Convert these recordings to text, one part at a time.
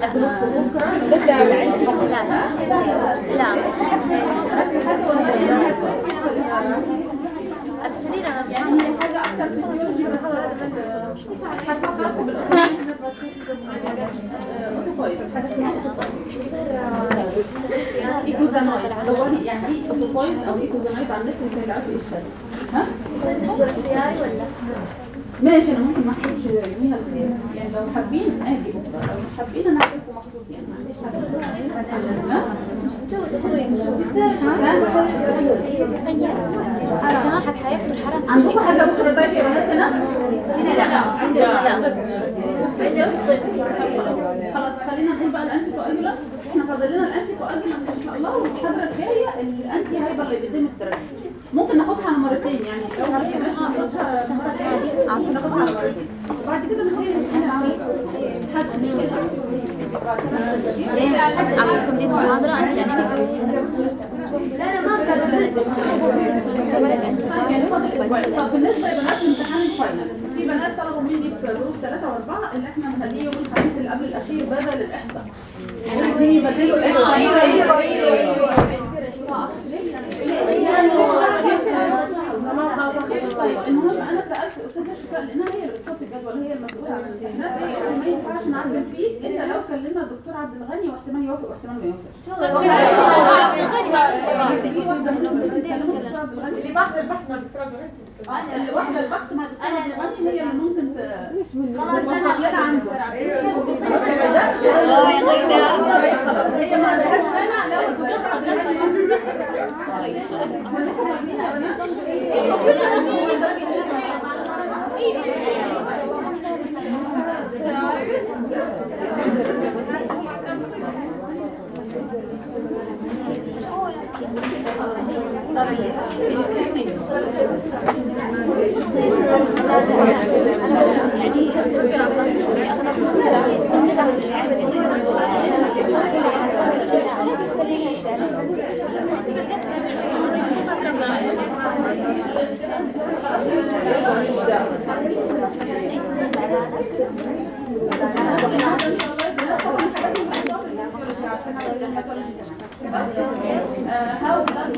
لا لسه لا لا بس حاجه ولا ارسلي لنا يعني هي حاجه اكتر فيزيولوجي بس هتفكركم بالاوتوكويد حاجه اسمها ايكوزانويد دوري يعني ايه اوتوكويد او ايكوزانويد على الناس اللي بتعرفوا ايه الفرق ها اختياري ولا ماشي انا ممكن ما احبش ارميها الخير يعني لو حابين اجي بكره لو مش حابين انا هجيبكم مخصوص يعني ما عنديش حاجه ها؟ يا جماعة حياخدوا الحرم عندكم حاجه بكره طيب يا بنات هنا؟ هنا لا لا خلاص خلينا نقول بقى الانتي كواجولانت احنا فاضل لنا الانتي كواجولانت ان شاء الله والمحاضره الجايه الانتي هايبر ليبيديميك ثيرابي ممكن ناخدها على مرتين يعني لو ما لقيناش ناخدها المره الجايه ممكن ناخدها على مرتين وبعد كده بنغير حد ليه اعملكم دي محاضرة انت يعني فاضل اسبوعين طب بالنسبه لبنات امتحان الفاينل في بنات طلبوا مني في جروب ثلاثه واربعه ان احنا نخليه يوم الخميس اللي قبل الاخير بدل الاحصاء يعني عايزين يبدلوا الاحصاء طيب المهم انا سالت استاذه شفاء لانها هي اللي بتحط الجدول هي المسؤوله عن الامتحانات فقالت ما ينفعش نعدل فيه الا لو كلمنا الدكتور عبد الغني واحتمال يوافق واحتمال ما يوافقش في واحده منهم اللي بتكلموا الدكتور عبد الغني اللي باخذ البحث مع الدكتور عبد الغني اللي واحده البحث مع الدكتور عبد الغني هي اللي ممكن ت- خلاص توصل انا لنا عنده اه يا غيدا خلاص هي ما عندهاش مانع لو الدكتور عبد الغني ولكن عارفين يا بنات هاو بلاد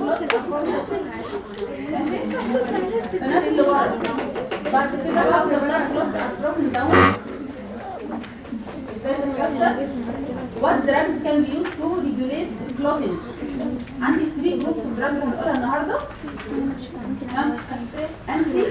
بنات اللي ورا بعد كده هاو بلاد broken down What drugs can be used to regulate clotting? عندي 3 groups of drugs هنقولها النهارده انتي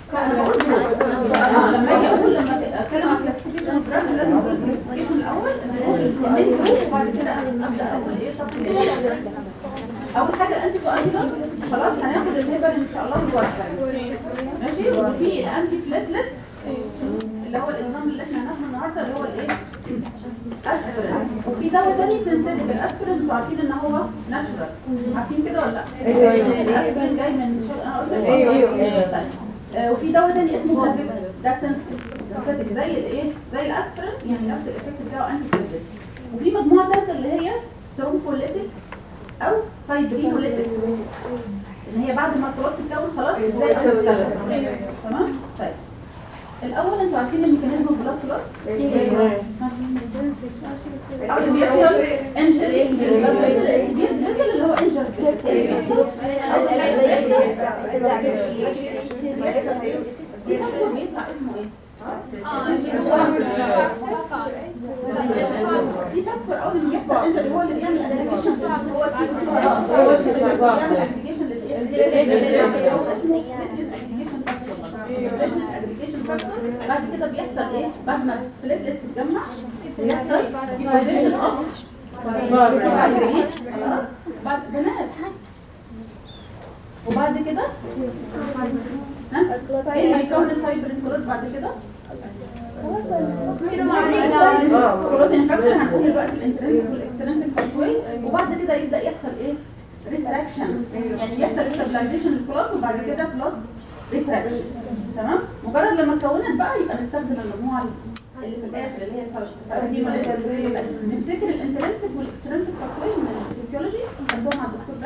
لما اجي اقول لما اتكلم عن classification of drugs لازم اقول classification الاول نقول المين جروب وبعد كده ابدا اقول ايه طب اول حاجه الانتي كواجولانت خلاص هناخد الهيبر ان شاء الله والورفرين ماشي وفي الانتي بليتلت اللي هو الانظام اللي احنا هناخده النهارده اللي هو الايه اسبرين وفي دواء تاني سنسيتيف الاسبرين انتوا عارفين ان هو ناتشورال عارفين كده ولا لا الاسبرين جاي من شو انا قلت لكم. ايوه ايوه طيب. آه، وفي دواء تاني اسمه لازكس ده سنسيتيف زي الايه زي الاسبرين يعني نفس الايفكت بتاعه انتي بليتلت وفي مجموعه ثالثه اللي هي سترومبوليتيك او فايبرينوليتيك ان هي بعد ما الكلوت تتكون خلاص ازاي اصل تمام طيب الاول انتوا عارفين الميكانيزم البلاد كلوت او اللي بيحصل انجري بينزل اللي هو انجر بيطلع اسمه ايه؟ في فاكتور اول ما يحصل انجري هو اللي بيعمل اجريجيشن هو هو اللي بيعمل اجريجيشن للايه؟ اسمه aggregation factor. بعد كده بيحصل ايه؟ بعد ما البليتلت تتجمع بيحصل deposition of carbohydrate. خلاص بعد بنات وبعد كده ها؟ ايه اللي هيكون الفايبرين كلوت بعد كده؟ بروتين فاكتور هنقول دلوقتي الانترنسك والاكسترنسك باثواي وبعد كده يبدا يحصل ايه؟ ريتراكشن يعني يحصل استابلايزيشن للكلوت وبعد كده كلوت ريتراكشن تمام؟ مجرد لما اتكونت بقى يبقى نستخدم المجموعه اللي في الاخر اللي هي الفايبرين يبقى نفتكر الانترنسك والاكسترنسك باثواي من الفسيولوجي عندهم على الدكتور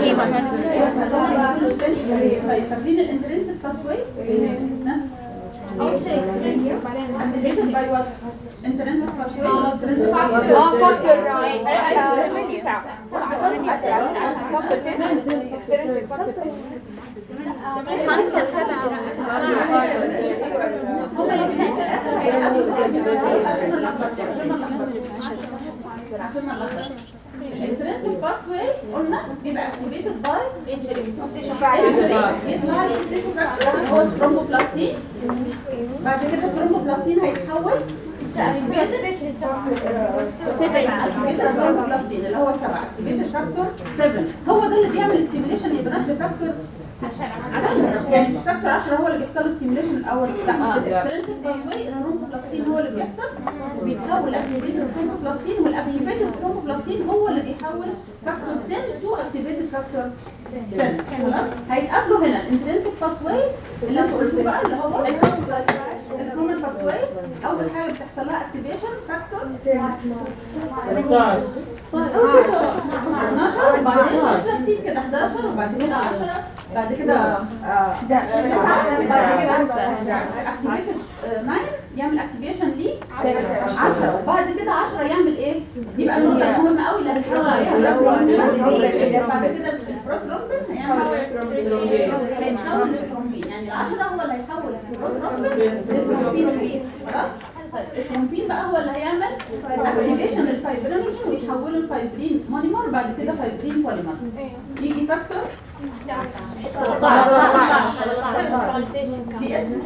بس طيب فاكرين الانترنسك باثواي اول شيء activated by what intrinsic pathway ولا extrinsic اه pathway فاكتور ثمانية فاكتور اكسترنسك فاكتور خمسة وسبعة هما الاثنين في الاخر هيتقابلوا عشان ما نلخبطش عشان ما نلخبطش عشان ما نلخبطش الاكسترنسك باثواي قلنا بيبقى activated by يطلع لي تيشو فاكتور اللي هو الثرومبوبلاستين بعد كده الثرومبوبلاستين هيتحول الثرومبوبلاستين اللي هو 7 اكتيفيتد فاكتور 7 هو ده اللي بيعمل الستيميليشن يبقى فاكتور 10 يعني مش فاكتور 10 هو اللي بيحصل له ستيميليشن الاول لا الاكسترنسك باثواي الثرومبوبلاستين هو اللي بيحصل بيتحول اكتيفيتد ثرومبوبلاستين والاكتيفيتد ثرومبوبلاستين هو اللي بيحول فاكتور 10 تو اكتيفيتد فاكتور 10 خلاص هيتقابلوا هنا الانترنسك باثواي اللي انتوا قلتوه بقى اللي هو الكومن باثواي اول حاجه بتحصل لها اكتيفيشن فاكتور 12 وبعدين 30 كده 11 وبعد كده 10 بعد كده آه، 9 بعد كده اكتيفيشن 9 يعمل اكتيفيشن ليه 10 وبعد كده 10 يعمل ايه؟ دي بقى النقطه المهمه قوي اللي هنشتغل عليها بعد كده البروس رومبين هيعمل هيتحول لثرومبين يعني ال10 هو اللي هيحول البروس رومبين لثرومبين خلاص طيب الثرومبين بقى هو اللي هيعمل اكتيفيشن للفايبرينوجين ويحوله لفايبرين مونيمر بعد كده فايبرين بوليمر يجي فاكتور في اسم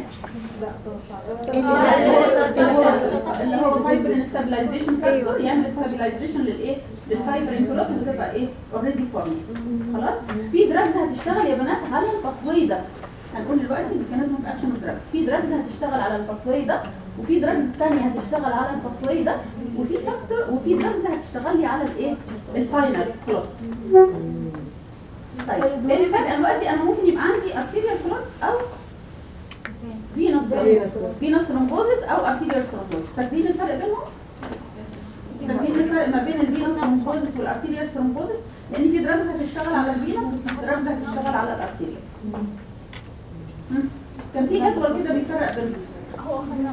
اللي هو فايبرين ستابلايزيشن فاكتور يعمل ستابلايزيشن للايه للفايبرين كلوت بتبقى ايه اوريدي فورم خلاص في دراجز هتشتغل يا بنات على الباسواي ده هنقول دلوقتي ميكانيزم اوف اكشن اوف دراجز في دراجز هتشتغل على الباسواي ده وفي دراجز ثانيه هتشتغل على الباسواي ده وفي فاكتور وفي دراجز هتشتغل لي على الايه الفاينل كلوت طيب ايه الفرق دلوقتي انا ممكن يبقى عندي ارتيريال كلوت او فينوس فينوس ثرومبوزس او ارتيريال ثرومبوزس فاكرين الفرق بينهم فاكرين الفرق ما بين الفينوس ثرومبوزس والارتيريال ثرومبوزس لان في دراجز هتشتغل على الفينوس وفي دراجز هتشتغل على الارتيريال مم. كان في جدول كده بيفرق بينهم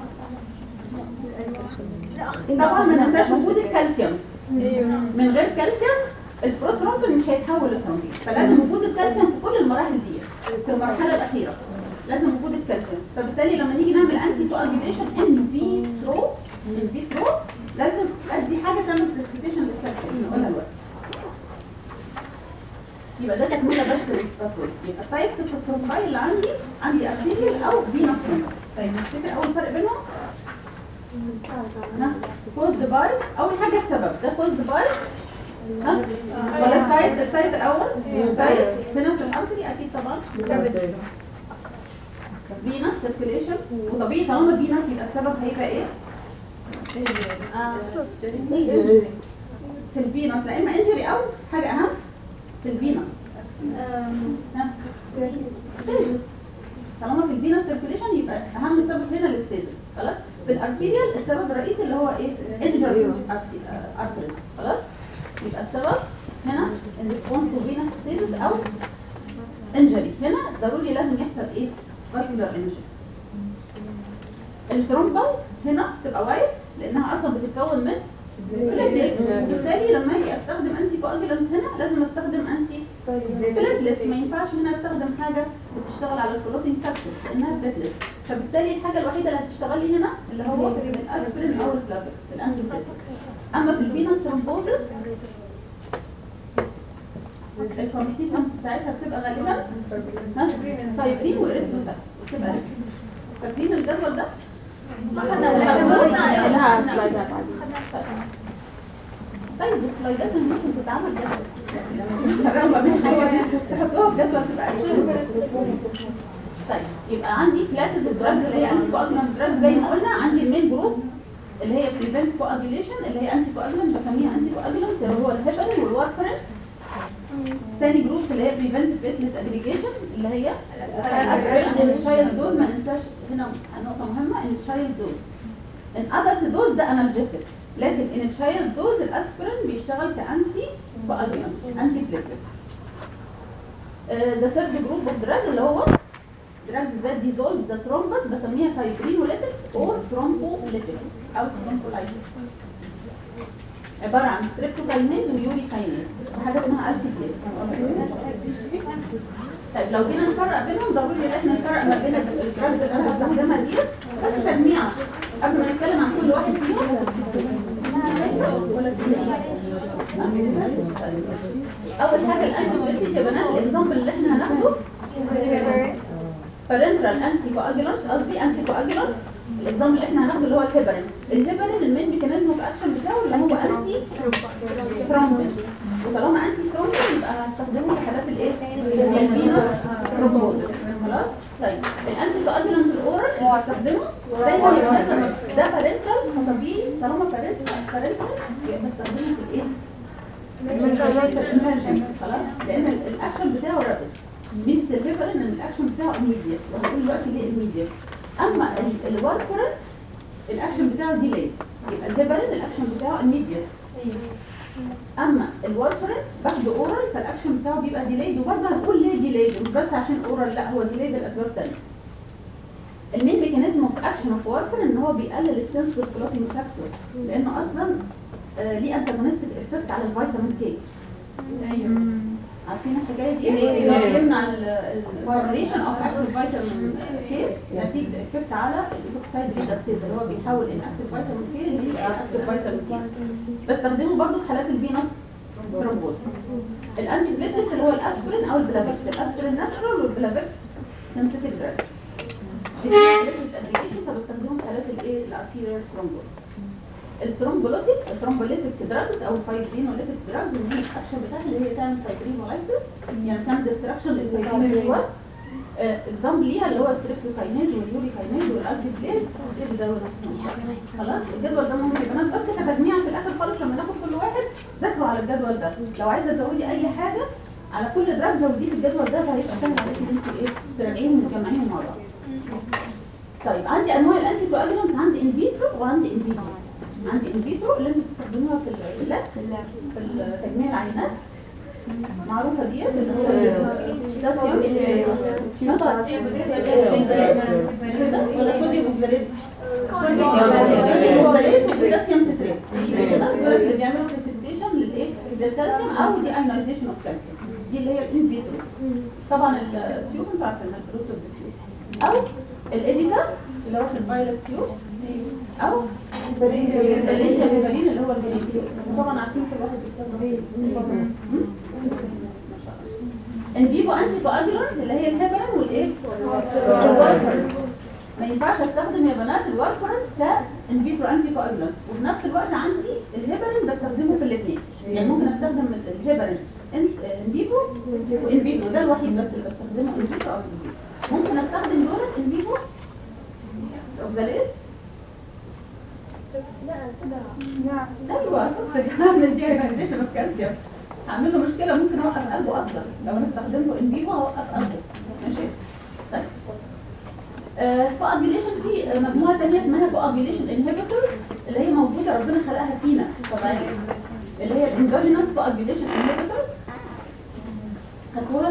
طبعا ما ننساش وجود الكالسيوم من غير كالسيوم البروسترومبين مش هيتحول لثرومبين فلازم وجود الكالسيوم في كل المراحل دي في المرحله الاخيره لازم وجود الكالسيوم فبالتالي لما نيجي نعمل انتي كواجيليشن ان فيترو ان فيترو لازم ادي حاجه تعمل بريسبيتيشن للكالسيوم نقولها دلوقتي يبقى ده تكمله بس للتصوير يبقى التايبس اوف الثرومباي اللي عندي عندي ارتيريال او فينوس طيب نفتكر اول فرق بينهم كوزد باي اول حاجه السبب ده كوزد باي ها ولا السايت السايت الاول السايت هنا في الارتري اكيد طبعا فينس سيركيليشن وطبيعي طالما فينس يبقى السبب هيبقى ايه في الفينس لا اما انجري او حاجه اهم في الفينس ها ستيزس طالما في الفينس سيركيليشن يبقى اهم سبب هنا الستيزس خلاص في الارتيريال السبب الرئيسي اللي هو ايه انجري ارتريز خلاص يبقى السبب هنا ان ريسبونس تو فينس ستيزس او انجري هنا ضروري لازم يحصل ايه فاسكولار انجري الثرومبل هنا تبقى وايت لانها اصلا بتتكون من بلاتلتس وبالتالي لما اجي استخدم انتي كواجلانت هنا لازم استخدم انتي بلاتلت ما ينفعش هنا استخدم حاجه بتشتغل على الكلوتين كابسول لانها بلاتلت فبالتالي الحاجه الوحيده اللي هتشتغل لي هنا اللي هو الاسبرين او الفلافكس الانتي اما في الفينوس ثرومبوزس الكونستيتونس بتاعتها بتبقى غالبا فايبرين واريثروسايتس بتبقى ريد. فاكرين الجدول ده؟ لها سلايدات طيب السلايدات اللي ممكن تتعمل جدول تحطوها في جدول تبقى ايه؟ طيب يبقى عندي كلاسز اوف دراجز اللي هي انتي كواجولانت دراجز زي ما قلنا عندي المين جروب اللي هي بريفنت كواجوليشن اللي هي انتي كواجولانت بسميها انتي كواجولانت اللي هو الهيبرين والوارفرين تاني جروبس اللي هي بريفنت بيتلت اجريجيشن اللي هي الشايلد دوز ما ننساش هنا نقطه مهمه ان الشايلد دوز ان ادلت دوز ده انالجيسيك لكن ان الشايلد دوز الاسبرين بيشتغل كانتي كواجولانت انتي بليتلت ذا ثيرد جروب اوف دراج اللي هو دراجز that dissolve the thrombus بسميها fibrinolytics or thrombolytics او thrombolytics عباره عن ستريبتوكاينيز ويوري كاينيز وحاجه اسمها التيبليز طيب لو جينا نفرق بينهم ضروري ان احنا نفرق ما بين الدراجز اللي انا بستخدمها دي بس تجميع قبل ما نتكلم عن كل واحد فيهم اول حاجه الانتي يا بنات الاكزامبل اللي احنا هناخده parenteral anti coagulant قصدي انتي coagulant الاكزامبل اللي احنا هناخده اللي هو الهيبرين الهيبرين المين ميكانيزم اوف اكشن بتاعه اللي هو انتي ثرومبين وطالما انتي ثرومبين يبقى هستخدمه في حالات الايه الفينوس ثرومبوز خلاص طيب الانتي coagulant الاورال اللي هستخدمه دايما يبقى لما ده parenteral فطبيعي طالما parenteral parenteral يبقى بستخدمه في الايه خلاص لان ال- الاكشن بتاعه رابط ميزه الهيبرين ان الاكشن بتاعه immediate وهقول دلوقتي ليه immediate اما ال- الوارفرين الاكشن بتاعه ديلي يبقى الهيبرين الاكشن بتاعه immediate اما الوارفرين باخده اورال فالاكشن بتاعه بيبقى ديليد وبرضه هنقول ليه ديليد مش بس عشان اورال لا هو ديليد لاسباب ثانيه المين ميكانيزم اوف اكشن اوف وارفرين ان هو بيقلل السنس اوف كلوتينج فاكتور لانه اصلا آه، ليه انتاجونستيك افكت على الفيتامين كي عارفين الحكايه دي اللي هو بيمنع الفورميشن اوف اكتيف فيتامين كي نتيجه افكت على الايبوكسايد ريدكتيز اللي هو بيحول ان اكتيف فيتامين كي اللي يبقى اكتيف فيتامين كي بستخدمه برضه في حالات الفينوس ثرومبوز الانتي بليتلت اللي هو الاسبرين او البلافكس الاسبرين ناتشورال والبلافكس سنسيتيف دراج فبستخدمهم في حالات الايه الارتيريال ثرومبوز الثرومبوليتيك الثرومبوليتيك دراجز او الفايبرينوليتيك دراجز اللي هي الاكشن بتاعها اللي هي تعمل فايبرينولايسيس يعني تعمل ديستراكشن للفايبرين جوه اكزامبل ليها اللي هو الستريبتوكاينيز واليوريكاينيز والالكيبليز كل ده نفسهم خلاص الجدول ده مهم يا بنات بس كتجميع في الاخر خالص لما ناخد كل واحد ذاكروا على الجدول ده لو عايزه تزودي اي حاجه على كل دراج زوديه في الجدول ده فهيبقى سهل عليكي ان انت ايه تراجعيهم وتجمعيهم مع بعض طيب عندي انواع الانتي كواجولانتس عندي ان فيترو وعندي ان فيترو عندي ان فيترو اللي انتوا بتستخدموها في اللاب في تجميع العينات معروفه ديت اللي هو البوتاسيوم كده ولا صوديوم اوكساليت صوديوم اوكساليت وبوتاسيوم ستريت كده دول اللي بيعملوا بريسبيتيشن للايه للكالسيوم او دي ايونايزيشن اوف كالسيوم دي اللي هي الان فيترو طبعا التيوب انتوا عارفينها البروتو او الاديتا اللي هو في الفايلوت تيوب او الليثيوم بيبرين اللي هو الجليكيو طبعا عارفين كل واحد بيستخدم ايه ان فيفو انتي كواجولانتس اللي هي الهيبرين والايه والوارفرين ما ينفعش استخدم يا بنات الوارفرين كان فيترو انتي كواجولانتس وفي نفس الوقت عندي الهيبرين بستخدمه في الاثنين يعني ممكن استخدم الهيبرين ان فيفو وان فيترو ده الوحيد بس اللي بستخدمه ان فيترو او ان فيترو ممكن استخدم دولت ان فيفو اوكساليت ايوه توكسيك هعمل دي ايونايزيشن اوف كالسيوم هعمل له مشكله ممكن اوقف قلبه اصلا لو انا استخدمته ان فيفو هوقف قلبه ماشي طيب كوابيليشن في مجموعه ثانيه اسمها كوابيليشن انهبيتورز اللي هي موجوده ربنا خلقها فينا طبيعيه اللي هي الاندوجينوس كوابيليشن انهبيتورز هتقولها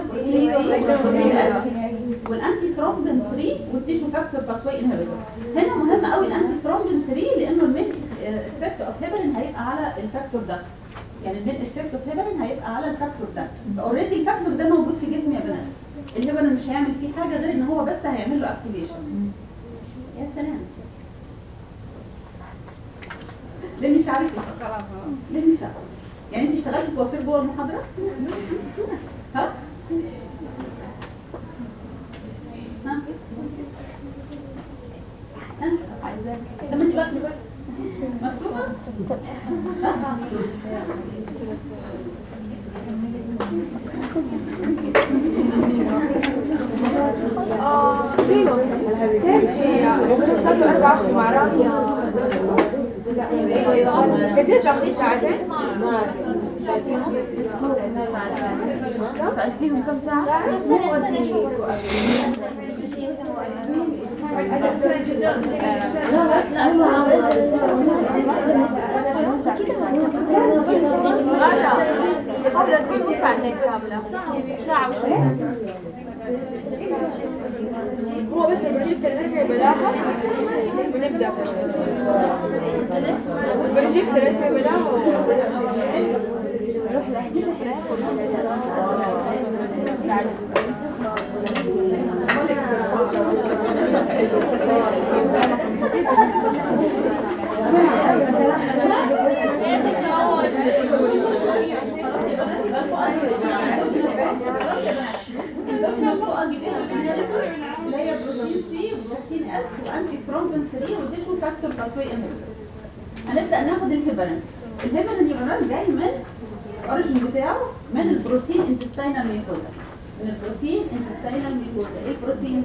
والانتي ثرومبين 3 والتيشو فاكتور باسواي انهبيتور هنا مهم قوي الانتي ثرومبين 3 لانه المين افكت اوف هيبرين هيبقى على الفاكتور ده يعني المين افكت اوف هيبرين هيبقى على الفاكتور ده اوريدي الفاكتور ده موجود في جسمي يا بنات الهيبرين مش هيعمل فيه حاجه غير ان هو بس هيعمل له اكتيفيشن يا سلام ليه مش عارف ليه مش عارف يعني انت اشتغلتي كوافير جوه المحاضره ها ها ها عايزاك طب انت بقى مكسوفه قديش اخذت ساعتين؟ سألتيهم كم ساعة؟ سنة سنة قبل تقول مو ساعتين كاملة ساعة وشوي هو بس بس البريجيب ثلاثة بلاها ونبدأ البريجيب ثلاثة بلاها ونروح الدوشة فوق الجديد اللي هي بروتين سي وبروتين اس وانتي ثرومبين 3 وديشو فاكتور باسوي انهبيتور هنبدا ناخد الهيبرين الهيبرين يبقى جاي من الاوريجين بتاعه من البروتين انتستينال ميكوزا من البروتين انتستينال ميكوزا ايه البروتين؟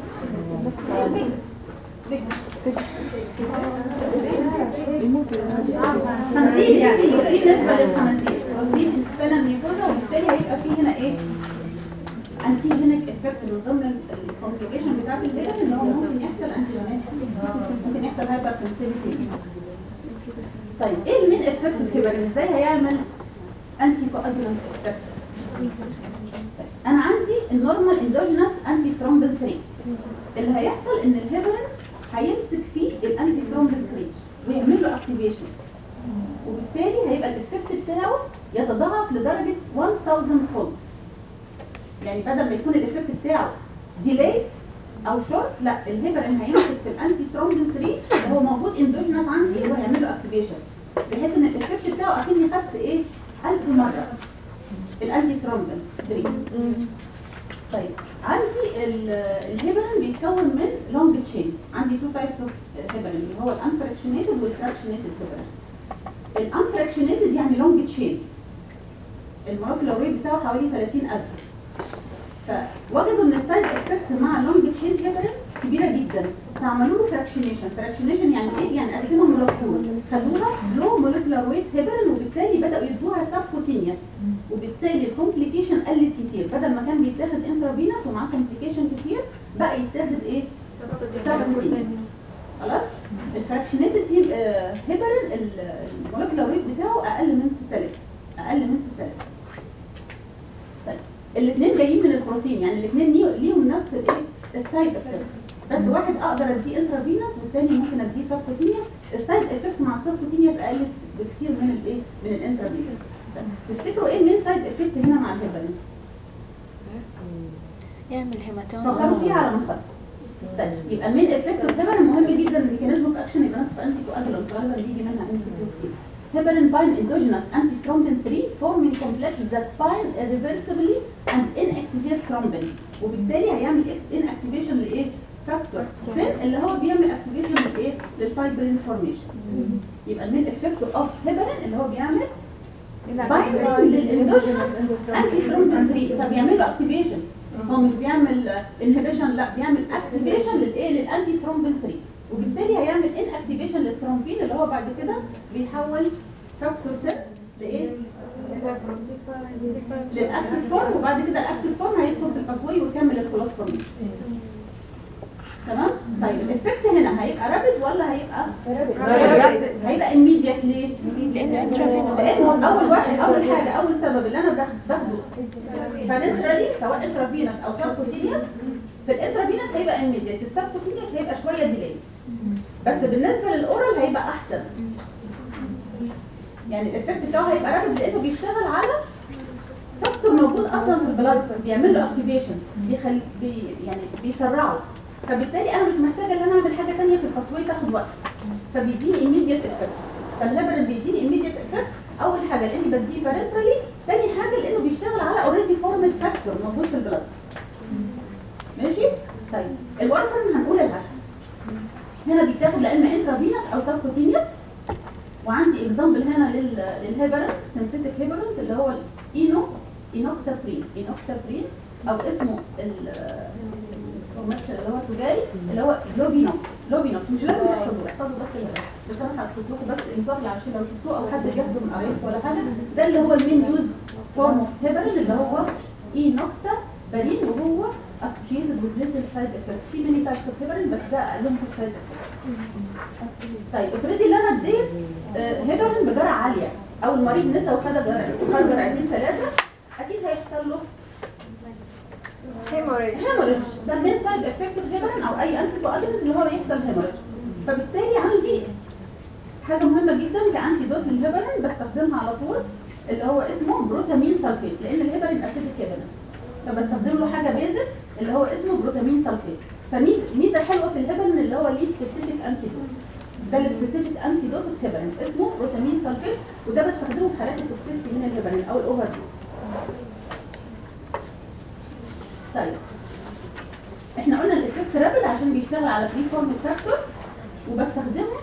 خنزير يعني بروتين نسبة للخنازير بروتين انتستينال ميكوزا وبالتالي هيبقى فيه هنا ايه؟ انتيجينيك افكت من ضمن الكونجوجيشن بتاعت السيرم اللي هو ممكن يحصل انتيجينيك ممكن يحصل هايبر سنسيتيفيتي طيب ايه المين افكت الفيبرين ازاي هيعمل انتي كواجولانت افكت انا عندي النورمال اندوجينس انتي ثرومبين 3 اللي هيحصل ان الهيبرين هيمسك فيه الانتي ثرومبين 3 ويعمل له اكتيفيشن وبالتالي هيبقى الافكت بتاعه يتضاعف لدرجه 1000 فولد يعني بدل ما يكون الايفكت بتاعه ديليد او شورت لا الهيبرين هيمسك في الانتي ثرومبين 3 اللي هو موجود اندوجينس عندي وهيعمل له اكتيفيشن بحيث ان الايفكت بتاعه اكني خدت ايه 1000 مره الانتي ثرومبين 3 طيب عندي ال- الهيبرين بيتكون من لونج تشين عندي تو تايبس اوف هيبرين اللي هو الانفراكشنيتد والفراكشنيتد هيبرين الانفراكشنيتد يعني لونج تشين المولكيولر ويت بتاعه حوالي 30000 فوجدوا ان السايد افكت مع اللونج تشين هيبرين كبيره جدا فعملوا له فراكشنيشن فراكشنيشن يعني ايه يعني قسموا المولكيول خدوها لو مولكيولر ويت هيبرين وبالتالي بداوا يدوها سبكوتينيوس وبالتالي الكومبليكيشن قلت كتير بدل ما كان بيتاخد انترافينوس ومعاه كومبليكيشن كتير بقى يتاخد ايه سبكوتينيوس خلاص الفراكشنيتد هيبرين المولكيولر ويت بتاعه اقل من 6000 اقل من 6000 طيب الاثنين جايين من البروتين يعني الاثنين ليهم نفس الايه السايد افكت بس واحد اقدر اديه انترافينوس والثاني ممكن اديه سبكوتينيوس السايد افكت مع السبكوتينيوس اقل بكتير من الايه من الانترافينوس تفتكروا ايه المين سايد افكت هنا مع الهيبرين يعمل هيماتوم فكروا فيها على ما خدتوا طيب يبقى المين افكت الهيبرين مهم جدا الميكانيزم اوف اكشن يبقى ندخل انتي كواجولانت غالبا بيجي منها ام سي كيو كتير heparin bind endogenous antithrombin 3 forming complex that bind irreversibly and inactivate thrombin وبالتالي هيعمل inactivation لايه؟ فاكتور 10 اللي هو بيعمل activation لايه؟ للفايبرين فورميشن يبقى المين افكت اوف heparin اللي هو بيعمل بايندنج للاندوجينوس انتي ثرومبين 3 فبيعمل له اكتيفيشن هو مش بيعمل انهبيشن لا بيعمل اكتيفيشن للايه للانتي ثرومبين 3 وبالتالي هيعمل ان اكتيفيشن للثرومبين اللي هو بعد كده بيحول فاكتور 10 لايه للاكتيف فورم وبعد كده الاكتيف فورم هيدخل في الباسوي ويكمل الكلوت فورميشن تمام طيب الافكت هنا هيبقى رابد ولا هيبقى رابد هيبقى immediate ليه لانه انترافينوس لانه اول واحد اول حاجه اول سبب اللي انا باخ- باخده فالانترالي سواء انترافينوس او سبكوتينيوس في الانترافينوس هيبقى immediate في السبكوتينيوس هيبقى شويه ديلي بس بالنسبه للاورال هيبقى احسن يعني الافكت بتاعه هيبقى رابد لانه بيشتغل على فاكتور موجود اصلا في البلاد بيعمل له اكتيفيشن بيخلي بي يعني بيسرعه فبالتالي انا مش محتاجه ان انا اعمل حاجه ثانيه في التصوير تاخد وقت فبيديني immediate effect فالهبرين بيديني immediate effect اول حاجه لاني بديه بارنترالي ثاني حاجه لانه بيشتغل على اوريدي فورمد فاكتور موجود في البلاد ماشي طيب الورفرين هنقول العكس هنا بيتاخد لا اما انترافينوس او سبكوتينيوس وعندي اكزامبل هنا لل للهيبرين سنسيتيك هيبرين اللي هو الاينو اينوكسابرين اينوكسابرين او اسمه ال الكوميرشال اللي هو التجاري اللي هو لوبينوكس لوبينوكس مش لازم تحفظوه احفظوا بس ال- بس انا هحط لكم بس انصاف عشان لو شفتوه او حد جابه من قرايبكم ولا حاجه ده اللي هو المين يوزد فورم اوف هيبرين اللي هو اينوكسا برين وهو associated with little side effect في many types of heparin بس ده اقلهم في السايد effect طيب افرضي اللي انا اديت آه، هيبرين بجرعه عاليه او المريض نسى وخد جرعه وخد جرعتين ثلاثه اكيد هيحصل له هيموريج هيموريج ده من سايد افكت الهيبرين او اي انتي كواجولانت اللي هو يحصل هيموريج فبالتالي عندي حاجه مهمه جدا كانتي دوت للهيبرين بستخدمها على طول اللي هو اسمه بروتامين سلفيت لان الهيبرين اسيدك هيبرين فبستخدم له حاجه بيزك اللي هو اسمه بروتامين سلفيت فميزه حلوه في الهيبرين اللي هو ليه سبيسيفيك انتي دوت ده السبيسيفيك انتي دوت في هيبرين اسمه بروتامين سلفيت وده بستخدمه في حالات التوكسيستي من الهيبرين او الاوفر دوز طيب احنا قلنا الافكت رابد عشان بيشتغل على بري فورم فاكتور وبستخدمه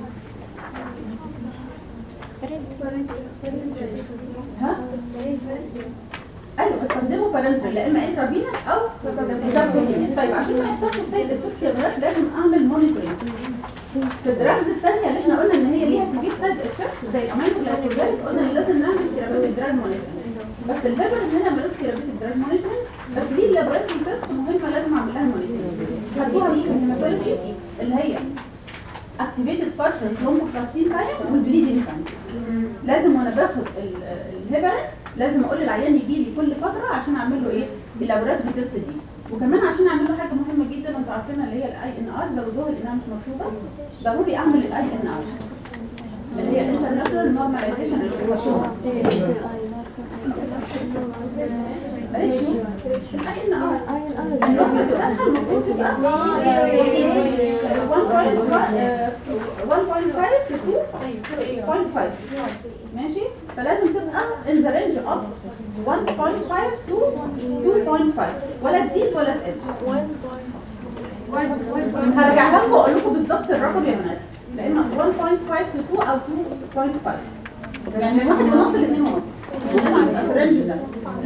ها ايوه بستخدمه بارنترال لا اما انترافينس او سبكوتينيوس طيب عشان ما يحصلش السايد افكتس يا بنات لازم اعمل مونيتورنج في الدراجز الثانيه اللي احنا قلنا ان هي ليها سيفير سايد افكت زي الامينو جلايكوزايد قلنا ان لازم نعمل سيرابيتك دراج مونيتورنج بس الهيبر هنا ملوش سيرابيتك دراج مونيتورنج بس ليه اللابوراتوري تيست مهمه لازم اعمل لها مونيتورنج هتجيبها في الهيماتولوجي اللي هي activated partial thromboplastin time والبليدنج تايم لازم وانا باخد ال- الهيبرين لازم اقول للعيان يجي لي كل فتره عشان اعمل له ايه اللابوراتوري تيست دي وكمان عشان اعمل له حاجه مهمه جدا وانتوا عارفينها اللي هي الاي ان ار زودوها لانها مش مطلوبه ضروري اعمل الاي ان ار اللي هي الانترناشونال نورماليزيشن اللي هو شو ريشيو الاي ان ار النورمال بتاعها المفروض تبقى 1.5 to 2.5 ماشي فلازم تبقى in the range of 1.5 to 2.5 ولا تزيد ولا تقل هرجعها لكم واقول لكم بالظبط الرقم يا بنات لا اما 1.5 to 2 او 2.5 يعني من واحد ونص لاثنين ونص لازم يبقى في الرينج ده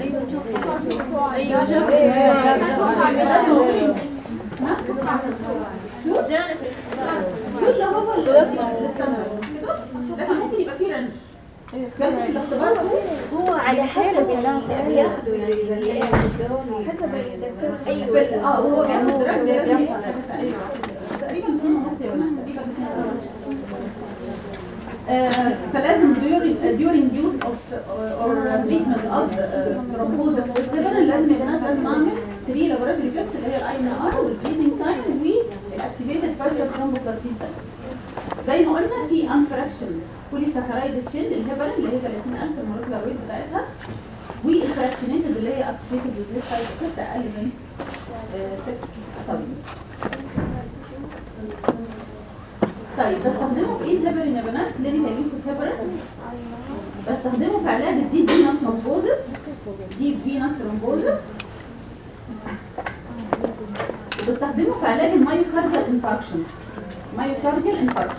ها؟ تو؟ تو اللي هو الستاندرد كده لكن ممكن يبقى فيه رينج لكن في الاختبار هو على حسب ثلاثة بياخدوا يعني زي حسب الدكتور في- اه هو بياخد دراج لازم يبقى تقريبا تقريبا اتنين ونص يا بنات تقريبا اتنين ونص آه، فلازم during uh, during use of uh, or treatment of uh, thrombosis with heparin لازم يا بنات لازم اعمل 3 laboratory test اللي هي الاي ان ار والبليدنج تايم والاكتيفيتد partial thromboplastin time زي ما قلنا في unfraction polysaccharide chain للهيبرين اللي هي 30000 المولكيولار ويت بتاعتها والفراكشنيتد اللي هي associated with this side effect اقل من 6 طيب بستخدمه في ايه الهيبرين يا بنات كلينيكال يوز اوف هيبرين بستخدمه في علاج الديب فينس ثرومبوزس ديب فينس ثرومبوزس وبستخدمه في علاج المايوكارديال انفاركشن مايوكارديال انفاركشن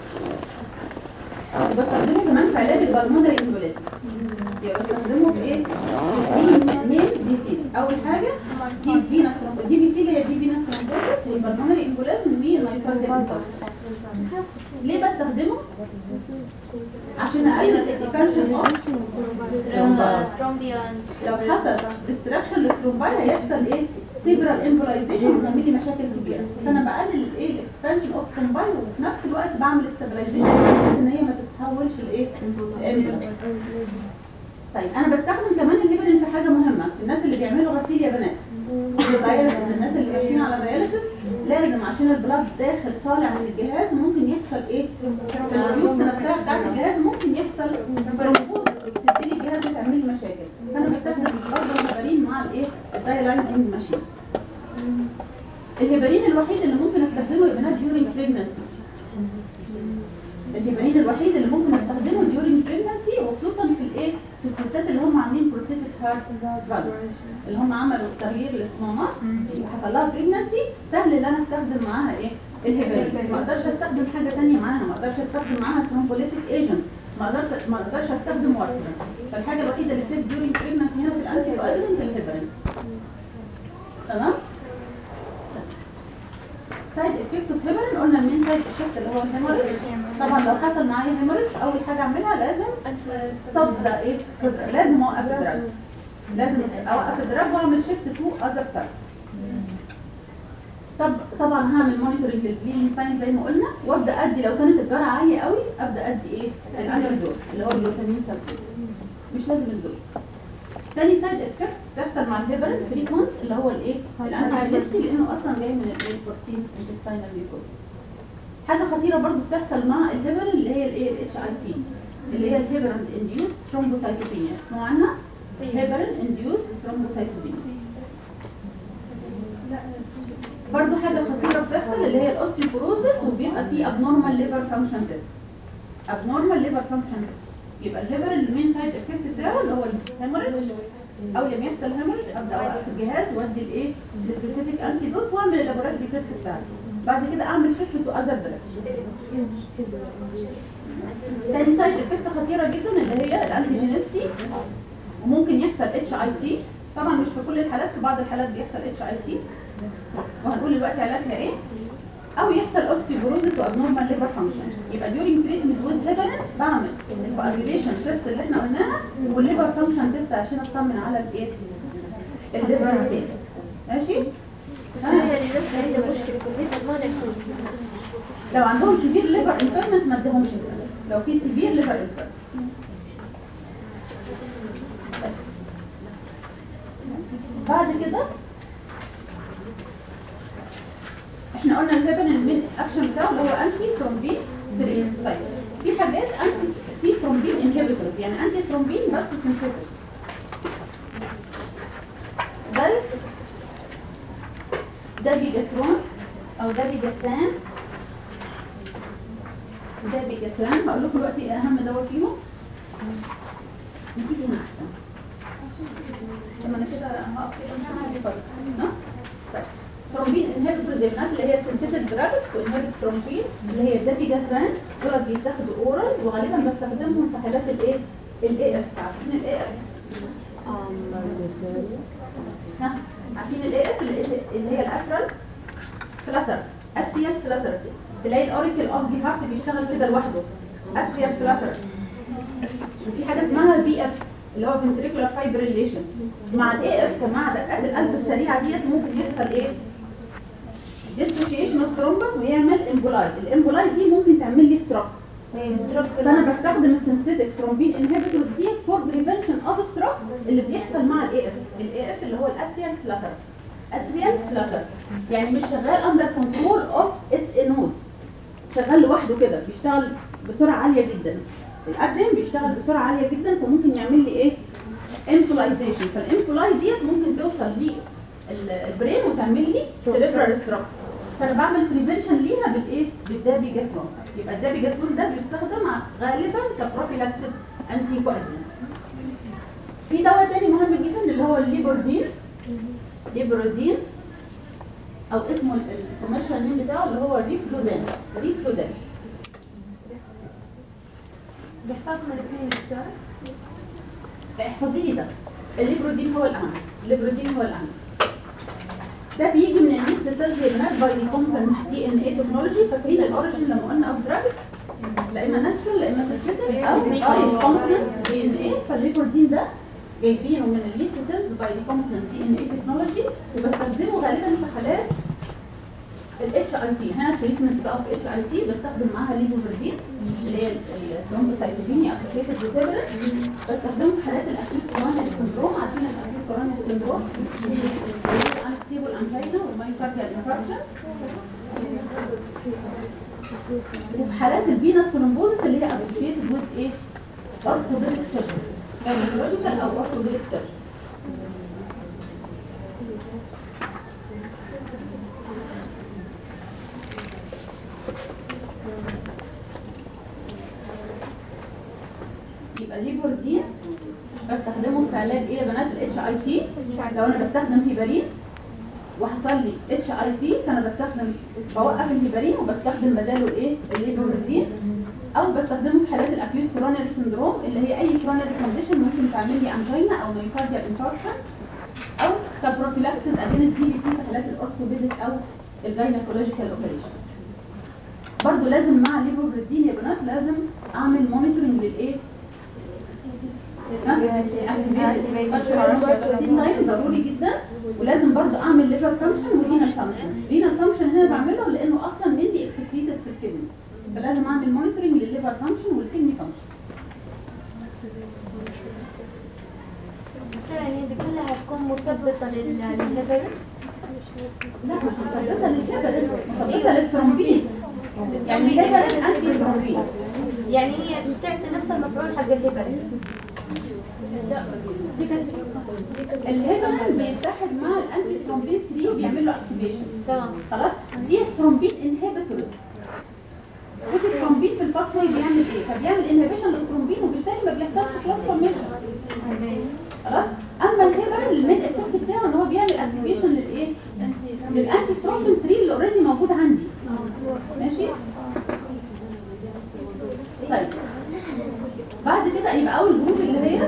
وبستخدمه كمان في علاج البلمونري امبوليزم يبقى بستخدمه في ايه؟ في مين ديزيز اول حاجه ديب فينس ثرومبوزس دي بي تي اللي هي ديب فينس ثرومبوزس والبلمونري امبوليزم والمايوكارديال انفاركشن ليه بستخدمه؟ عشان اقلل الاكسبانشن اوف ترومبيون لو حصل ديستراكشن للثرومباي هيحصل ايه؟ سيبرال امبولايزيشن وتعمل لي مشاكل كبيره فانا بقلل الايه الاكسبانشن اوف ثرومباي وفي نفس الوقت بعمل استابلايزيشن بحيث ان هي ما تتحولش لايه؟ الامبولس طيب انا بستخدم كمان الهيبرين في حاجه مهمه الناس اللي بيعملوا غسيل يا بنات الدياليسيس الناس اللي ماشيين على دياليسيس لازم عشان البلاد داخل طالع من الجهاز ممكن يحصل ايه؟ في التيوبس نفسها بتاعت الجهاز ممكن يحصل ثرومبوز بتسد لي الجهاز وتعمل لي مشاكل فانا بستخدم برضه الهيبرين مع الايه؟ الدايلايزنج ماشين الهيبرين الوحيد اللي ممكن استخدمه يا بنات during pregnancy الهيبرين الوحيد اللي ممكن استخدمه during pregnancy وخصوصا في الايه في الستات اللي هم عاملين prosthetic heart valve اللي هم عملوا تغيير للصمامات وحصل لها pregnancy سهل ان انا استخدم معاها ايه الهيبرين ما اقدرش استخدم حاجه ثانيه معاها ما اقدرش استخدم معاها ثرومبوليتيك ايجنت ما اقدرش ما اقدرش استخدم وارفرين فالحاجه الوحيده اللي سيف during pregnancy هنا في الانتي كواجولانت الهيبرين تمام سايد افكت اوف هيموريج قلنا المين سايد افكت اللي هو الهيموريج طبعا لو حصل معايا هيموريج اول حاجه اعملها لازم ستوب ذا ايه صدر لازم اوقف الدراج لازم است- اوقف الدراج واعمل شيفت تو اذر تايب طب طبعا هعمل مونيتورنج للبليدنج تايم زي ما قلنا وابدا ادي لو كانت الجرعه عاليه قوي ابدا ادي ايه الانتيدوت اللي هو الجلوتامين سلفيت مش لازم الدوز تاني سايد افكت تحصل مع الهيبرين فريكونس اللي هو الايه الانتاجيستي لانه اصلا جاي من الايه البورسين انتستينال ميوكوز حاجه خطيره برضو بتحصل مع الهيبرين اللي هي الايه الاتش اي تي اللي هي الهيبرين انديوس ثرومبوسايتوبينيا اسمعوا عنها هيبرين انديوس ثرومبوسايتوبينيا برضو حاجه خطيره بتحصل اللي هي الاوستيوبروزس وبيبقى فيه abnormal liver function test abnormal liver function test يبقى الهيبر المين سايد افكت بتاعه اللي هو الهيموريج اول لما يحصل هيموريج ابدا اوقف الجهاز وادي الايه السبيسيفيك انتي دوت واعمل اللابوراتوري تيست بتاعتي بعد كده اعمل شيفت تو اذر دراجز تاني سايد افكت خطيره جدا اللي هي الانتيجينيستي وممكن يحصل اتش اي تي طبعا مش في كل الحالات في بعض الحالات بيحصل اتش اي تي وهنقول دلوقتي علاجها ايه او يحصل اوستيوبروزس وابنورمال ليفر فانكشن يبقى during treatment with heparin بعمل الكواجيوليشن تيست اللي احنا قلناها والليفر فانكشن تيست عشان اطمن على الايه الليفر ستيتس ماشي ها؟ يعني بس هي مشكلة كلية ما نكون لو عندهم سيفير ليفر انفيرمنت ما اديهمش لو في سيفير ليفر انفيرمنت بعد كده احنا قلنا الهيبن المين اكشن بتاعه اللي هو انتي ثرومبين فري طيب في حاجات انتي في ثرومبين انهبيتورز يعني انتي ثرومبين بس سنسيتيف زي دابيجاترون او دابيجاتان دابيجاتران هقول لكم دلوقتي ايه اهم دواء فيهم نتيجي هنا احسن لما انا كده هقف كده مش هعمل فرق ها طيب ثرومبين انهبيتور زي ما قلت اللي هي سنسيتيف دراجز وانهبيت ثرومبين اللي هي الدابيجاتران دول بيتاخدوا اورال وغالبا بستخدمهم في حالات الايه الاي اف عارفين الاي اف ها عارفين الاي اف اللي هي الافرال فلاتر اتريال فلاتر تلاقي الاوريكل اوف ذا هارت بيشتغل كده لوحده اتريال فلاتر وفي حاجه اسمها في اف اللي هو ventricular fibrillation مع الاي اف مع دقات القلب السريعه ديت ممكن يحصل ايه dissociation of thrombus ويعمل امبولاي الامبولاي دي ممكن تعمل لي ستروك فانا بستخدم السنسيتك ثرومبين انهبيتورز ديت فور بريفنشن اوف ستروك اللي بيحصل مع الاي اف الاي اف اللي هو الاتريال فلاتر اتريال فلاتر يعني مش شغال اندر كنترول اوف اس ان نود شغال لوحده كده بيشتغل بسرعه عاليه جدا الادرين بيشتغل بسرعه عاليه جدا فممكن يعمل لي ايه امبولايزيشن فالامبولاي ديت ممكن توصل للبرين وتعمل لي سيريبرال ستروك فانا بعمل بريفنشن ليها بالايه بالدابيجاترون يبقى الدابيجاترون ده بيستخدم ع- غالبا كبروفيلاكتيك انتي كواجولانت في دواء تاني مهم جدا اللي هو الليبردين ليبرودين او اسمه الكوميرشال نيم بتاعه اللي هو ريفلودان ريفلودان بيحفظهم الاثنين دكتورة احفظي لي ده الليبرودين هو الاهم الليبرودين هو الاهم ده بيجي من اليست سيلز يا بنات باي ريكومبتنت دي ان اي تكنولوجي فاكرين الاوريجن لما قلنا اوف دراجز لا اما ناتشرال لا اما سنسيتيف او باي ريكومبتنت دي ان اي فالليبرودين ده جايبينه من اليست سيلز باي ريكومبتنت دي ان اي تكنولوجي وبستخدمه غالبا في حالات الاتش اي تي هنا التريتمنت بقى في اتش اي تي بستخدم معاها ليبوفيردين اللي هي الثرومبوسايتوبينيا اسوشيتد وتبرد بستخدمه في حالات الاكيوت كورونيك سندروم عارفين الاكيوت كورونيك سندروم انستيبل انجينا والمايوكارديال انفاركشن وفي حالات الفينس ثرومبوزس اللي هي اسوشيتد ويز ايه اورثوبيديك سيرجري جاينيكولوجيكال او اورثوبيديك سيرجري يبقى الليبوردين بستخدمه في علاج ايه يا بنات الاتش اي تي لو انا بستخدم هيبارين وحصل لي اتش اي تي فانا بستخدم بوقف الهيبارين وبستخدم بداله ايه الليبوردين او بستخدمه في حالات الاكيوت كورونري سندروم اللي هي اي كورونري كونديشن ممكن تعمل لي انجينا او مايوكارديال انفاركشن او كبروفيلاكسيس اجينست دي بي تي في حالات الاورثوبيديك او الجاينيكولوجيكال اوبريشن برضو لازم مع الليبوردين يا بنات لازم اعمل مونيتورنج للايه activated ضروري جدا ولازم برضو اعمل ليفر فانكشن ورينال فانكشن رينال فانكشن هنا بعمله لانه اصلا مني اكسكريتد في الكدني فلازم اعمل مونيتورنج للليفر فانكشن والكدني فانكشن للهيبرين لا مش مثبته للهيبرين مثبته للثرومبين يعني الهيبرين انتي ثرومبين يعني هي بتعطي نفس المفعول حق الهيبرين الهيبرين بيتحد مع الانتي ثرومبين 3 وبيعمل له اكتيفيشن تمام خلاص دي ثرومبين انهبيتورز شوف الثرومبين في الباسوي بيعمل ايه فبيعمل انهبيشن للثرومبين وبالتالي ما بيحصلش ترانسفورميشن خلاص اما الهيبرين المين افكت بتاعه ان هو بيعمل اكتيفيشن للايه للانتي ثرومبين 3 اللي اوريدي موجود عندي ماشي طيب بعد كده يبقى اول جروب اللي هي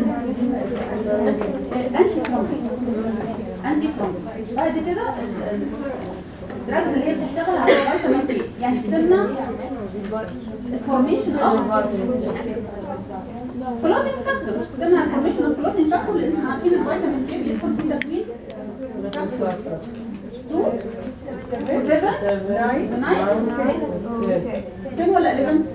انتي ثرومبين انتي ثرومبين بعد كده ال- ال- الدراجز اللي هي بتشتغل على الفيتامين كي يعني بتمنع الفورميشن اوف كلوتين فاكتور بتمنع الفورميشن اوف كلوتين فاكتور لان احنا عارفين الفيتامين كي بيدخل في تكوين فاكتور 2 7 9 10 ولا 11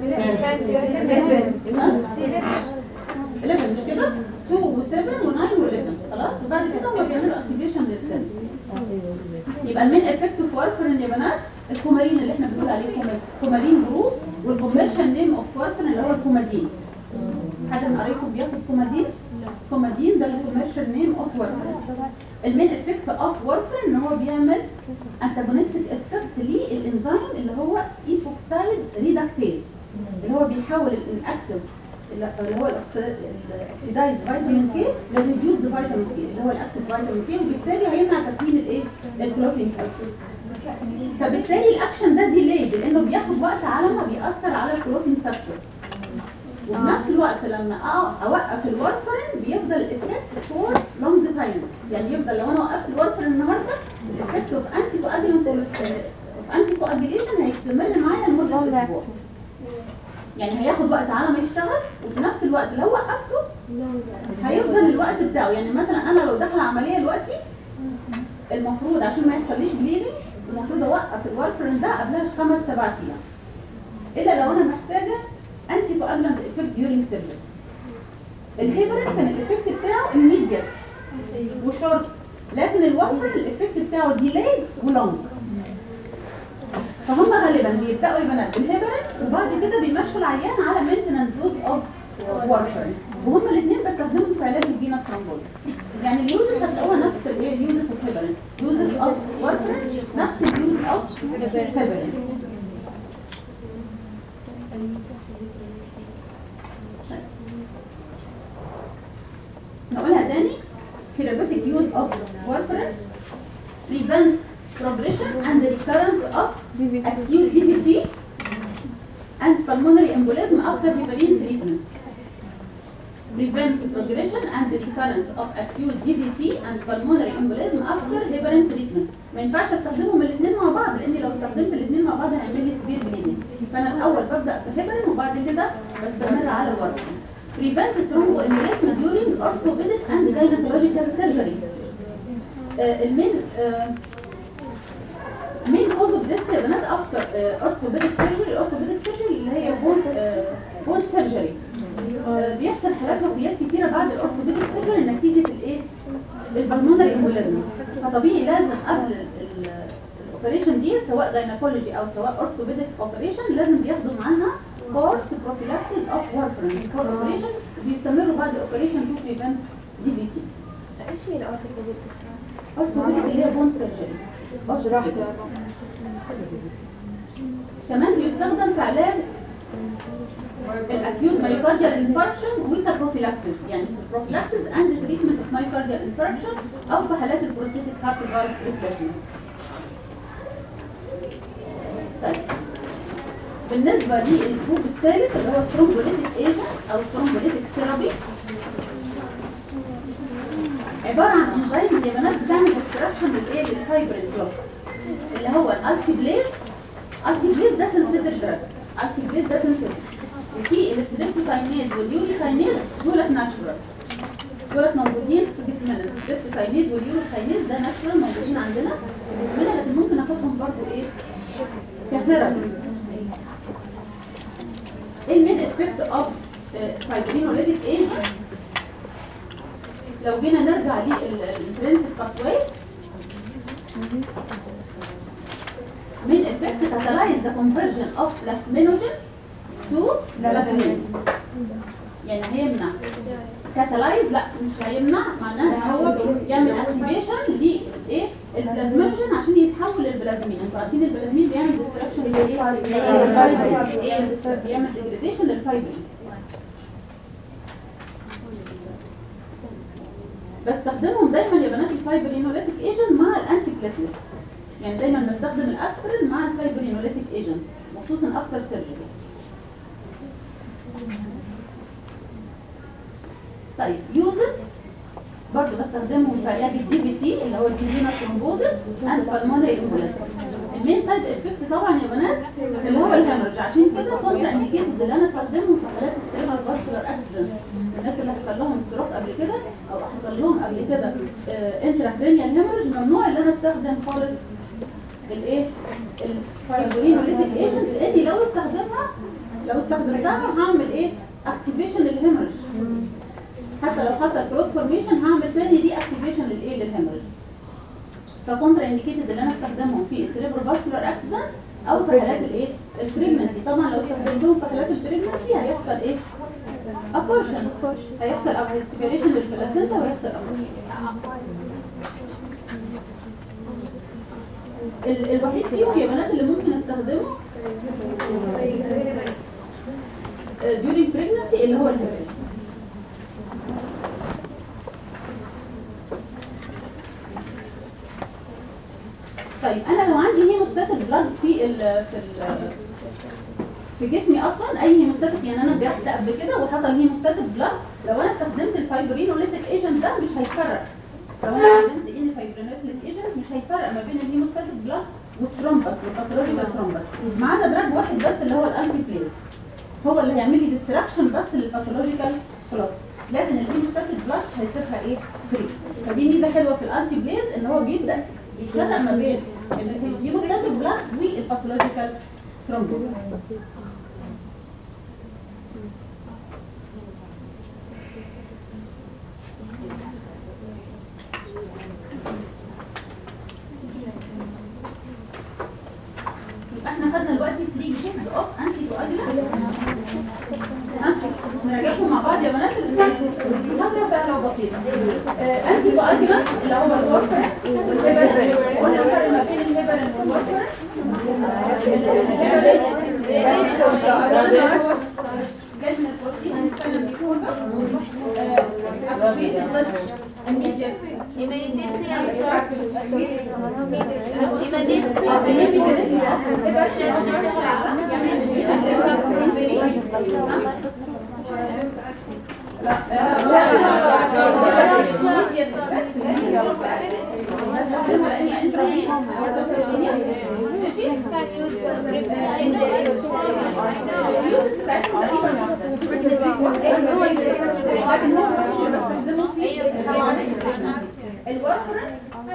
11 مش كده 2 و7 و9 و11 خلاص وبعد كده هم بيعملوا اكتيفيشن للسيل يبقى المين افكتيف وارفرين يا بنات الكومارين اللي احنا بنقول عليه كوما- كومارين جروب والكوميرشال نيم اوف وارفرين اللي هو الكومادين حد من قرايبكم بياخد كومادين كومادين ده الكوميرشال نيم اوف وارفرين المين افكت اوف وارفرين ان هو بيعمل انتاجونستيك افكت للانزيم اللي هو ايبوكسايد ريدكتيز اللي هو بيحول الاكتف اللي هو الاكسيدايز فيتامين كي لريديوس فيتامين كي اللي هو الاكتف فيتامين كي وبالتالي هيمنع تكوين الايه الكلوتين فبالتالي الاكشن ده ديليد لانه بياخد وقت على ما بيأثر على الكلوتين فاكتور وفي نفس الوقت لما أ- اوقف الورفرين بيفضل الافكت فور لونج تايم يعني يفضل لو انا وقفت الورفرين النهارده الافكت اوف انتي كواجولانت انتي كواجوليشن هيستمر معايا لمده اسبوع يعني هياخد وقت على ما يشتغل وفي نفس الوقت لو وقفته هيفضل الوقت بتاعه يعني مثلا انا لو داخله عمليه دلوقتي المفروض عشان ما يحصليش بليدنج المفروض اوقف الورفرين ده قبلها بخمس سبع ايام الا لو انا محتاجه انتي كواجولانت افكت ديورينج سيرجري الهيبرين كان الافكت بتاعه immediate وشورت لكن الورفرين الافكت بتاعه ديلايد ولونج فهم غالبا بيبداوا يا بنات بالهيبرين وبعد كده بيمشوا العيان على مينتنانس دوز اوف وارفرين وهم الاثنين بستخدمهم في علاج الفينس ثرومبوزس يعني اليوزز هتلاقوها نفس الايه اليوزز اوف هيبرين يوزز اوف وارفرين نفس اليوز اوف هيبرين نقولها تاني therapeutic use of warfarin prevent progression and recurrence of acute DVT and pulmonary embolism after heparin treatment. Prevent progression and recurrence of acute DVT and pulmonary embolism after heparin treatment. ما ينفعش استخدمهم الاثنين مع بعض لاني لو استخدمت الاثنين مع بعض هيعمل لي سبير بليدنج فانا الاول ببدا بهيبرين وبعد كده بستمر على الورفين. Prevent thromboembolism during orthopedic and gynecological surgery. آه، المين آه، مين كوز اوف ديس يا بنات افتر اورثوبيديك سيرجري الاورثوبيديك سيرجري اللي هي بون بون سيرجري بيحصل حالات وفيات كتيره بعد الاورثوبيديك سيرجري نتيجه الايه البلمونري امبوليزم فطبيعي لازم قبل الاوبريشن دي سواء جاينكولوجي او سواء اورثوبيديك اوبريشن لازم بياخدوا معاها كورس بروفيلاكسيس اوف وارفرين فور اوبريشن بيستمروا بعد الاوبريشن تو بريفنت دي بي تي ايش هي الاورثوبيديك؟ اورثوبيديك اللي هي بون سيرجري جراحة كمان بيستخدم في علاج الاكيوت مايوكارديال انفاركشن وكبروفيلاكسيس يعني بروفيلاكسيس اند تريتمنت اوف مايوكارديال انفاركشن او في حالات البروستاتيك هارت فالف ريبليسمنت طيب بالنسبه للجروب الثالث اللي هو ثرومبوليتيك ايجنت او ثرومبوليتيك ثيرابي عباره عن انزيم يا بنات بتعمل ديستراكشن للايه للفايبرين بلوك اللي هو الالتي بليز الالتي بليز ده سنسيتيف دراج الالتي بليز ده سنسيتيف وفي الستريبتوكاينيز واليوريكاينيز دولت ناتشورال دولت موجودين في جسمنا الستريبتوكاينيز واليوريكاينيز ده ناتشورال موجودين عندنا في جسمنا لكن ممكن ناخدهم برضو ايه كثيرابي ايه المين افكت اوف فايبرينوليتيك ايجنت لو جينا نرجع للبرنسب باسواي main effect catalyze the conversion of plasminogen to plasmin يعني هيمنع كاتالايز لا مش هيمنع معناها ان هو بيعمل اكتيفيشن لايه البلازمينوجين عشان يتحول للبلازمين انتوا عارفين البلازمين بيعمل ديستراكشن للفايبرين بيعمل ديجريديشن للفايبرين بستخدمهم دايما يا بنات الفايبرينوليتيك ايجنت مع الانتي بلاتلت يعني دايما بستخدم الاسبرين مع الفايبرينوليتيك ايجنت وخصوصا افتر سيرجري طيب يوزز برضه بستخدمهم في علاج الدي بي تي اللي هو الديزينا ثرومبوزس اند بالمونري امبوليزم المين سايد افكت طبعا يا بنات اللي هو الهemorrhage عشان كده كونترا انديكيتد اللي انا استخدمهم في حالات السيرفر فاسكولار اكسيدنتس الناس اللي حصل لهم ستروك قبل كده او حصل لهم قبل كده انتراكرينيال هيموريج ممنوع ان انا استخدم خالص الايه الفايبرينوليتيك ايجنت لاني لو استخدمها لو استخدمتها هعمل ايه اكتيفيشن للهيموريج حتى لو حصل كلوت فورميشن هعمل تاني دي اكتيفيشن للايه للهيموريج فكونترا انديكيتد اللي انا استخدمهم في السيريبرو فاسكولار اكسيدنت او في حالات الايه البريجنسي طبعا لو استخدمتهم في حالات البريجنسي هيحصل ايه ابورشن هيحصل او سيبريشن للبلاسينتا ويحصل ابورشن ال- الوحيد فيهم يا بنات اللي ممكن استخدمه آه، during pregnancy اللي هو الهبل طيب انا لو عندي هيموستاتيك بلاد في ال في ال في جسمي اصلا اي هيموستاتيك يعني انا اتجرحت قبل كده وحصل هيموستاتيك بلاد لو انا استخدمت الفايبرينوليتيك ايجنت ده مش هيفرق لو انا استخدمت ان فايبرينوليتيك ايجنت مش هيفرق ما بين الهيموستاتيك بلاد والثرومبس والباثولوجيكال ثرومبس ما عدا دراج واحد بس اللي هو الانتي بليز هو اللي هيعمل لي ديستراكشن بس للباثولوجيكال كلوت لكن الهيموستاتيك بلاد هيسيبها ايه فري فدي ميزه حلوه في الانتي بليز ان هو بيبدا يفرق ما بين الهيموستاتيك بلاد والباثولوجيكال ثرومبوسس يبقى احنا خدنا دلوقتي 3 جروبز اوف انتي كواجولانت نراجعهم مع بعض يا بنات المحاضرة سهلة وبسيطة آه، انتي كواجولانت اللي هو الورفر والهيبرين قلنا الفرق ما بين الهيبرين والورفر جاي من البروتين هنستخدم جلوكوزا اسوسيتد with immediate الورفرين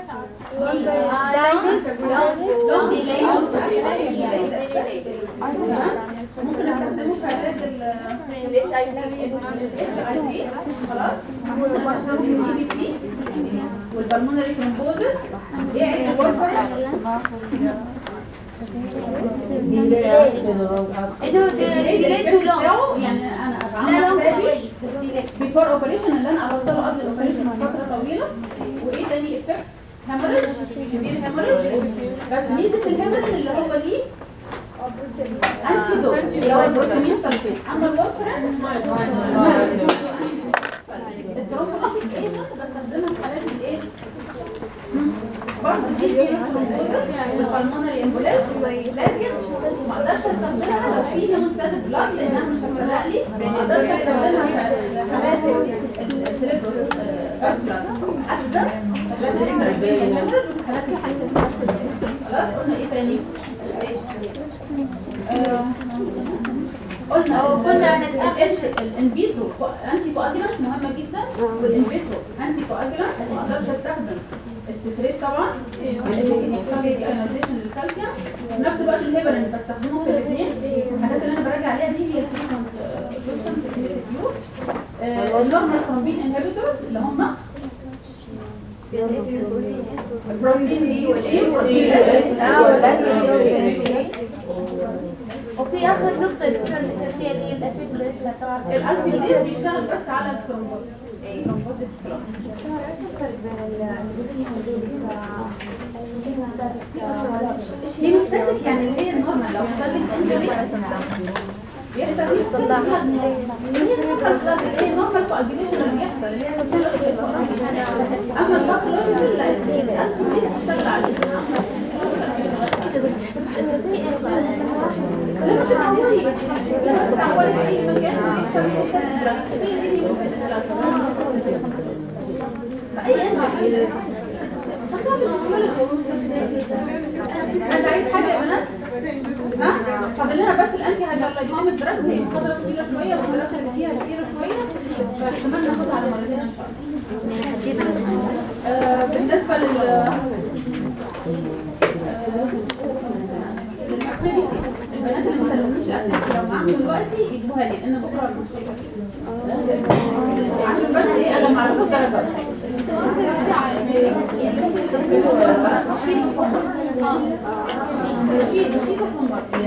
ممكن استخدمه في علاج الاتش اي في خلاص ممكن استخدمه في الاي بي تي والبلمونري ثرومبوزس ايه عيب الورفرين بتاعه يعني انا عامله حسابي بيفور اوبريشن اللي انا ابطله قبل الاوبريشن بفتره طويله وايه تاني افكت هيموريج كبير هيموريج بس ميزه الهيموريج اللي هو ليه انتي دوت اللي هو البروتامين سلفيت اما الورفرين الثرومبوليتيك ايجنت بستخدمها في حالات الايه برضه دي فيروس ثرومبوزس والبلمونري امبوليز لكن ما اقدرش استخدمها لو في هيموستاتيك بلاد لانها مش هتفرق لي ما اقدرش استخدمها في حالات السيريبروس فاسكولار اكسدنت حالات الانترفيريال هيموريج وفي حالات الحيوان خلاص قلنا ايه تاني؟ آه، قلنا قلنا عن الانفيترو انتي كواجلانس مهمه جدا والانفيترو انتي كواجلانس ما اقدرش استخدم الستريت طبعا لان ممكن يحصل لي ديايونيزيشن للكالسيوم وفي نفس الوقت الهيبرين بستخدمه في الاثنين الحاجات اللي انا براجع عليها دي هي التريتمنت كويشن في الام سي كيو النورمال ثرومبين انهبيتورز اللي هم البروتين دي والايه والإيه؟ وفي اخر نقطة دكتور اللي هي اللي هي الاتيك ليش الانتي بليز بيشتغل بس على الثرومبوت ثرومبوتيك بلوك هيموستاتيك يعني اللي هي نورمال لو حصل لك انجري يحصل هيموستاتيك هي نورمال بلاد اللي هي نورمال كواجيليشن اللي بيحصل اللي هي بتشتغل اما الباثولوجي لا اصلا دي تشتغل عليه لما تبقى عمودي لما تبقى عمودي في اي مكان بيحصل هيموستاتيك بلاد هي دي هيموستاتيك بلاد فاي انت عايز حاجه يا بنات ها فاضل لنا بس الانتي هيدرولايزام الدراج هي محاضره طويله شويه والدراسه اللي فيها كتيره شويه فاحتمال ناخدها على مرتين ان شاء الله آه، بالنسبه لل للاكتيفيتي البنات اللي ما سلموش الاكتيفيتي لو معاهم دلوقتي يجيبوها لي لان بكره مش هيبقى عشان بس ايه انا معلومه درجات شيل شيل